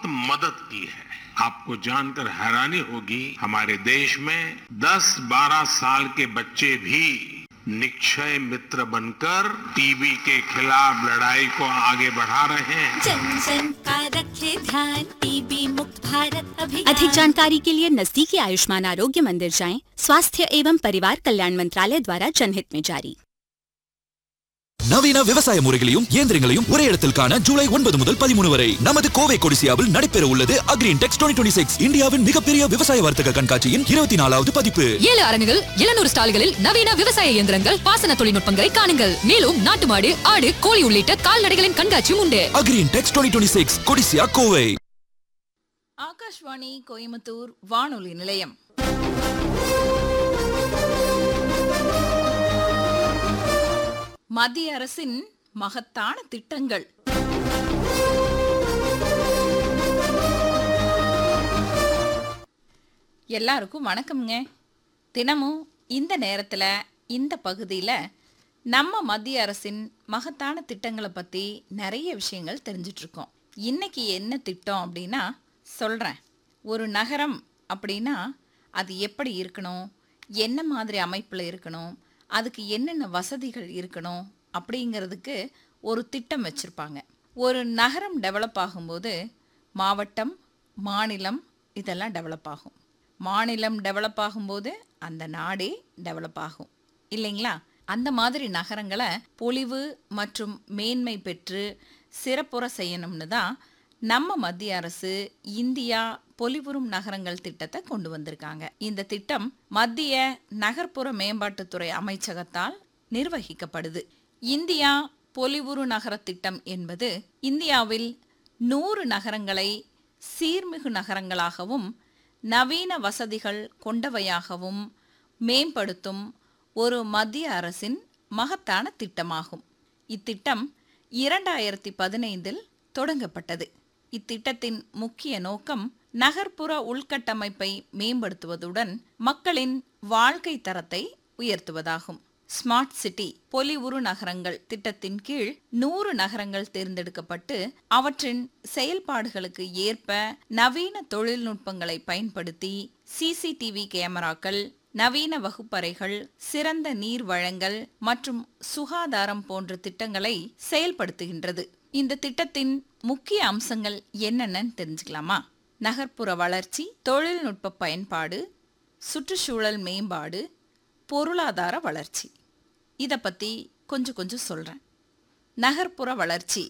मदद की है आपको जानकर हैरानी होगी हमारे देश में 10-12 साल के बच्चे भी निक्षय मित्र बनकर टीबी के खिलाफ लड़ाई को आगे बढ़ा रहे हैं जन जन का रखे ध्यान टीबी मुक्त भारत अभियान अधिक जानकारी के लिए नजदीकी आयुष्मान आरोग्य मंदिर जाएं स्वास्थ्य एवं परिवार कल्याण मंत्रालय द्वारा जनहित में जारी நவீன விவசாய முறைகளையும் இயந்திரங்களையும் ஒரே இடத்தில் காண ஜூலை ஒன்பது முதல் பதிமூணு வரை நமது கோவை கொடிசியாவில் நடைபெற உள்ளது அக்ரீன் டெக்ஸ் டுவெண்ட்டி சிக்ஸ் இந்தியாவின் மிகப்பெரிய விவசாய வர்த்தக கண்காட்சியின் இருபத்தி நாலாவது பதிப்பு ஏழு அரங்குகள் எழுநூறு ஸ்டால்களில் நவீன விவசாய இயந்திரங்கள் பாசன தொழில்நுட்பங்களை காணுங்கள் மேலும் நாட்டு மாடு ஆடு கோழி உள்ளிட்ட கால்நடைகளின் கண்காட்சியும் உண்டு Agri In Tex twenty six Codissia Kovai Akashvani Coimbatore வானொலி நிலையம் மத்திய அரசின் மகத்தான திட்டங்கள் எல்லாருக்கும் வணக்கம்ங்க தினமும் இந்த நேரத்தில் இந்த பகுதியில் நம்ம மத்திய அரசின் மகத்தான திட்டங்களை பற்றி நிறைய விஷயங்கள் தெரிஞ்சிட்ருக்கோம் இன்னைக்கு என்ன திட்டம் அப்படின்னா சொல்கிறேன் ஒரு நகரம் அப்படின்னா அது எப்படி இருக்கணும் என்ன மாதிரி அமைப்பில் இருக்கணும் அதுக்கு என்னென்ன வசதிகள் இருக்கணும் அப்படிங்கிறதுக்கு ஒரு திட்டம் வச்சுருப்பாங்க ஒரு நகரம் டெவலப் ஆகும்போது மாவட்டம் மாநிலம் இதெல்லாம் டெவலப் ஆகும் மாநிலம் டெவலப் ஆகும்போது அந்த நாடே டெவலப் ஆகும் இல்லைங்களா அந்த மாதிரி நகரங்களை பொலிவு மற்றும் மேன்மை பெற்று சிறப்புற செய்யணும்னு தான் நம்ம மத்திய அரசு இந்தியா பொலிவுறும் நகரங்கள் திட்டத்தை கொண்டு வந்திருக்காங்க இந்த திட்டம் மத்திய நகர்ப்புற மேம்பாட்டுத்துறை அமைச்சகத்தால் நிர்வகிக்கப்படுது இந்தியா பொலிவுறு நகர திட்டம் என்பது இந்தியாவில் நூறு நகரங்களை சீர்மிகு நகரங்களாகவும் நவீன வசதிகள் கொண்டவையாகவும் மேம்படுத்தும் ஒரு மத்திய அரசின் மகத்தான திட்டமாகும் இத்திட்டம் இரண்டாயிரத்தி பதினைந்தில் தொடங்கப்பட்டது இத்திட்டத்தின் முக்கிய நோக்கம் நகர்ப்புற உள்கட்டமைப்பை மேம்படுத்துவதுடன் மக்களின் வாழ்க்கை தரத்தை உயர்த்துவதாகும் ஸ்மார்ட் சிட்டி பொலிவுறு நகரங்கள் திட்டத்தின் கீழ் நூறு நகரங்கள் தேர்ந்தெடுக்கப்பட்டு அவற்றின் செயல்பாடுகளுக்கு ஏற்ப நவீன தொழில்நுட்பங்களை பயன்படுத்தி சிசிடிவி கேமராக்கள் நவீன வகுப்பறைகள் சிறந்த நீர் வழங்கல் மற்றும் சுகாதாரம் போன்ற திட்டங்களை செயல்படுத்துகின்றது இந்த திட்டத்தின் முக்கிய அம்சங்கள் என்னென்னு தெரிஞ்சுக்கலாமா நகர்ப்புற வளர்ச்சி தொழில்நுட்ப பயன்பாடு சுற்றுச்சூழல் மேம்பாடு பொருளாதார வளர்ச்சி இதை பற்றி கொஞ்சம் கொஞ்சம் சொல்கிறேன் நகர்ப்புற வளர்ச்சி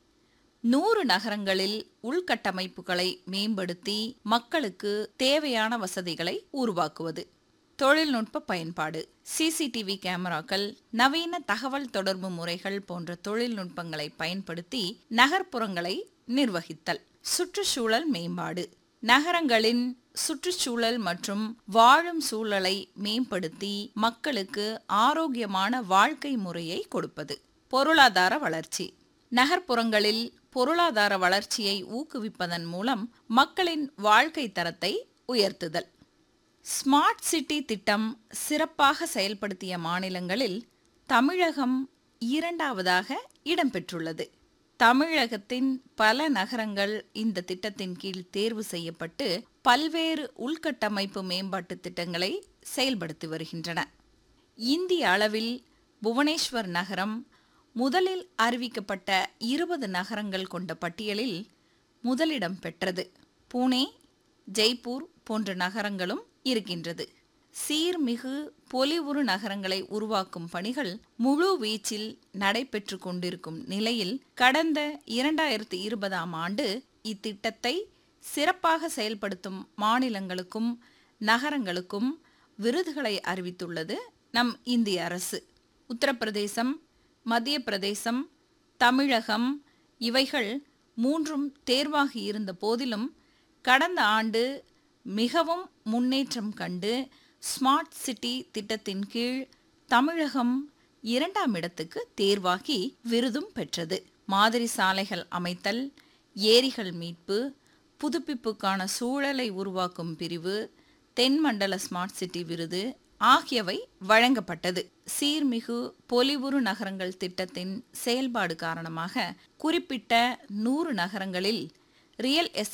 நூறு நகரங்களில் உள்கட்டமைப்புகளை மேம்படுத்தி மக்களுக்கு தேவையான வசதிகளை உருவாக்குவது தொழில்நுட்ப பயன்பாடு சிசிடிவி கேமராக்கள் நவீன தகவல் தொடர்பு முறைகள் போன்ற தொழில்நுட்பங்களை பயன்படுத்தி நகர்ப்புறங்களை நிர்வகித்தல் சுற்றுச்சூழல் மேம்பாடு நகரங்களின் சுற்றுச்சூழல் மற்றும் வாழும் சூழலை மேம்படுத்தி மக்களுக்கு ஆரோக்கியமான வாழ்க்கை முறையை கொடுப்பது பொருளாதார வளர்ச்சி நகர்ப்புறங்களில் பொருளாதார வளர்ச்சியை ஊக்குவிப்பதன் மூலம் மக்களின் வாழ்க்கை தரத்தை உயர்த்துதல் ஸ்மார்ட் சிட்டி திட்டம் சிறப்பாக செயல்படுத்திய மாநிலங்களில் தமிழகம் இரண்டாவதாக இடம்பெற்றுள்ளது தமிழகத்தின் பல நகரங்கள் இந்த திட்டத்தின் கீழ் தேர்வு செய்யப்பட்டு பல்வேறு உள்கட்டமைப்பு மேம்பாட்டு திட்டங்களை செயல்படுத்தி வருகின்றன இந்திய அளவில் புவனேஸ்வர் நகரம் முதலில் அறிவிக்கப்பட்ட இருபது நகரங்கள் கொண்ட பட்டியலில் முதலிடம் பெற்றது பூனே ஜெய்ப்பூர் போன்ற நகரங்களும் இருக்கின்றது சீர்மிகு பொலிவுறு நகரங்களை உருவாக்கும் பணிகள் முழு வீச்சில் நடைபெற்று கொண்டிருக்கும் நிலையில் கடந்த இரண்டாயிரத்தி இருபதாம் ஆண்டு இத்திட்டத்தை சிறப்பாக செயல்படுத்தும் மாநிலங்களுக்கும் நகரங்களுக்கும் விருதுகளை அறிவித்துள்ளது நம் இந்திய அரசு உத்தரப்பிரதேசம் மத்திய பிரதேசம் தமிழகம் இவைகள் மூன்றும் தேர்வாகி இருந்த போதிலும் கடந்த ஆண்டு மிகவும் முன்னேற்றம் கண்டு ஸ்மார்ட் சிட்டி திட்டத்தின் கீழ் தமிழகம் இரண்டாம் இடத்துக்கு தேர்வாகி விருதும் பெற்றது மாதிரி சாலைகள் அமைத்தல் ஏரிகள் மீட்பு புதுப்பிப்புக்கான சூழலை உருவாக்கும் பிரிவு தென்மண்டல ஸ்மார்ட் சிட்டி விருது ஆகியவை வழங்கப்பட்டது சீர்மிகு பொலிவுறு நகரங்கள் திட்டத்தின் செயல்பாடு காரணமாக குறிப்பிட்ட நூறு நகரங்களில் ரியல் எஸ்டேட்